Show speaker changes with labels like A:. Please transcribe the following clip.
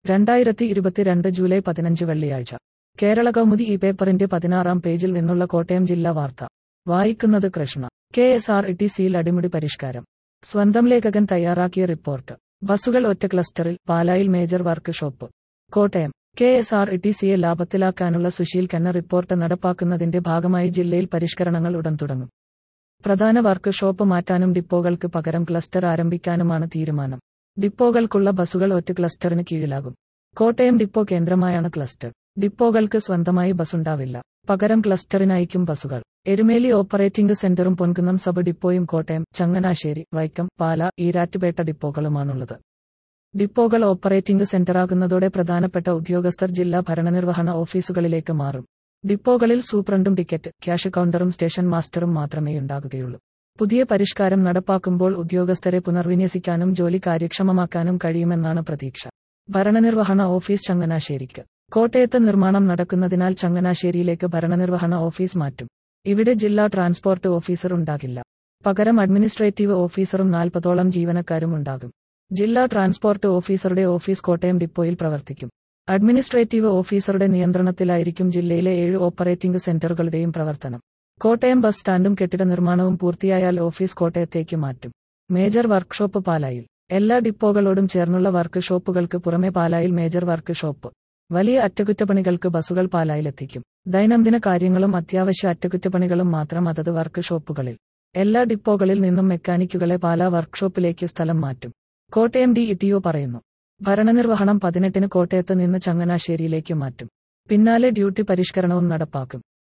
A: രണ്ടായിരത്തി ഇരുപത്തിരണ്ട് ജൂലൈ പതിനഞ്ച് വെള്ളിയാഴ്ച കേരള കൗമുദി ഈ പേപ്പറിന്റെ പതിനാറാം പേജിൽ നിന്നുള്ള കോട്ടയം ജില്ലാ വാർത്ത വായിക്കുന്നത് Krishna K S R T സിയിൽ അടിമുടി പരിഷ്കാരം സ്വന്തം ലേഖകൻ തയ്യാറാക്കിയ റിപ്പോർട്ട് ബസുകൾ ഒറ്റ ക്ലസ്റ്ററിൽ പാലായിൽ major workshop Kottayam K S R T സിയെ ലാഭത്തിലാക്കാനുള്ള സുശീൽ കന്ന റിപ്പോർട്ട് നടപ്പാക്കുന്നതിന്റെ ഭാഗമായി ജില്ലയിൽ പരിഷ്കരണങ്ങൾ ഉടൻ തുടങ്ങും പ്രധാന വർക്ക് ഷോപ്പ് മാറ്റാനും ഡിപ്പോകൾക്ക് പകരം ക്ലസ്റ്റർ ആരംഭിക്കാനുമാണ് തീരുമാനം ഡിപ്പോകൾക്കുള്ള ബസുകൾ ഒറ്റ ക്ലസ്റ്ററിന് കീഴിലാകും കോട്ടയം ഡിപ്പോ കേന്ദ്രമായാണ് ക്ലസ്റ്റർ ഡിപ്പോകൾക്ക് സ്വന്തമായി ബസുണ്ടാവില്ല പകരം ക്ലസ്റ്ററിനയക്കും ബസുകൾ എരുമേലി ഓപ്പറേറ്റിംഗ് സെന്ററും പൊൻകുന്നം സബ് ഡിപ്പോയും കോട്ടയം ചങ്ങനാശ്ശേരി വൈക്കം പാല ഈരാറ്റുപേട്ട ഡിപ്പോകളുമാണുള്ളത് ഡിപ്പോകൾ ഓപ്പറേറ്റിംഗ് സെന്ററാകുന്നതോടെ പ്രധാനപ്പെട്ട ഉദ്യോഗസ്ഥർ ജില്ലാ ഭരണനിർവഹണ ഓഫീസുകളിലേക്ക് മാറും ഡിപ്പോകളിൽ സൂപ്രണ്ടും ടിക്കറ്റ് ക്യാഷ് കൗണ്ടറും സ്റ്റേഷൻ മാസ്റ്ററും മാത്രമേ ഉണ്ടാകുകയുള്ളൂ പുതിയ പരിഷ്കാരം നടപ്പാക്കുമ്പോൾ ഉദ്യോഗസ്ഥരെ പുനർവിന്യസിക്കാനും ജോലി കാര്യക്ഷമമാക്കാനും കഴിയുമെന്നാണ് പ്രതീക്ഷ ഭരണനിർവഹണ ഓഫീസ് ചങ്ങനാശ്ശേരിക്ക് കോട്ടയത്ത് നിർമ്മാണം നടക്കുന്നതിനാൽ ചങ്ങനാശ്ശേരിയിലേക്ക് ഭരണനിർവഹണ ഓഫീസ് മാറ്റും ഇവിടെ ജില്ലാ ട്രാൻസ്പോർട്ട് ഓഫീസർ ഉണ്ടാകില്ല പകരം അഡ്മിനിസ്ട്രേറ്റീവ് ഓഫീസറും നാൽപ്പതോളം ജീവനക്കാരും ഉണ്ടാകും ജില്ലാ ട്രാൻസ്പോർട്ട് ഓഫീസറുടെ ഓഫീസ് കോട്ടയം ഡിപ്പോയിൽ പ്രവർത്തിക്കും അഡ്മിനിസ്ട്രേറ്റീവ് ഓഫീസറുടെ നിയന്ത്രണത്തിലായിരിക്കും ജില്ലയിലെ ഏഴ് ഓപ്പറേറ്റിംഗ് സെന്ററുകളുടെയും പ്രവർത്തനം കോട്ടയം ബസ് സ്റ്റാൻഡും കെട്ടിട നിർമ്മാണവും പൂർത്തിയായാൽ ഓഫീസ് കോട്ടയത്തേക്ക് മാറ്റും മേജർ വർക്ക്ഷോപ്പ് പാലായിൽ എല്ലാ ഡിപ്പോകളോടും ചേർന്നുള്ള വർക്ക് ഷോപ്പുകൾക്ക് പുറമെ പാലായിൽ മേജർ വർക്ക് ഷോപ്പ് വലിയ അറ്റകുറ്റപ്പണികൾക്ക് ബസുകൾ പാലായിലെത്തിക്കും ദൈനംദിന കാര്യങ്ങളും അത്യാവശ്യ അറ്റകുറ്റപ്പണികളും മാത്രം അതത് വർക്ക് ഷോപ്പുകളിൽ എല്ലാ ഡിപ്പോകളിൽ നിന്നും മെക്കാനിക്കുകളെ പാലാ വർക്ക്ഷോപ്പിലേക്ക് സ്ഥലം മാറ്റും കോട്ടയം ഡി ഇടിഒ പറയുന്നു ഭരണനിർവഹണം പതിനെട്ടിന് കോട്ടയത്ത് നിന്ന് ചങ്ങനാശ്ശേരിയിലേക്ക് മാറ്റും പിന്നാലെ ഡ്യൂട്ടി പരിഷ്കരണവും നടപ്പാക്കും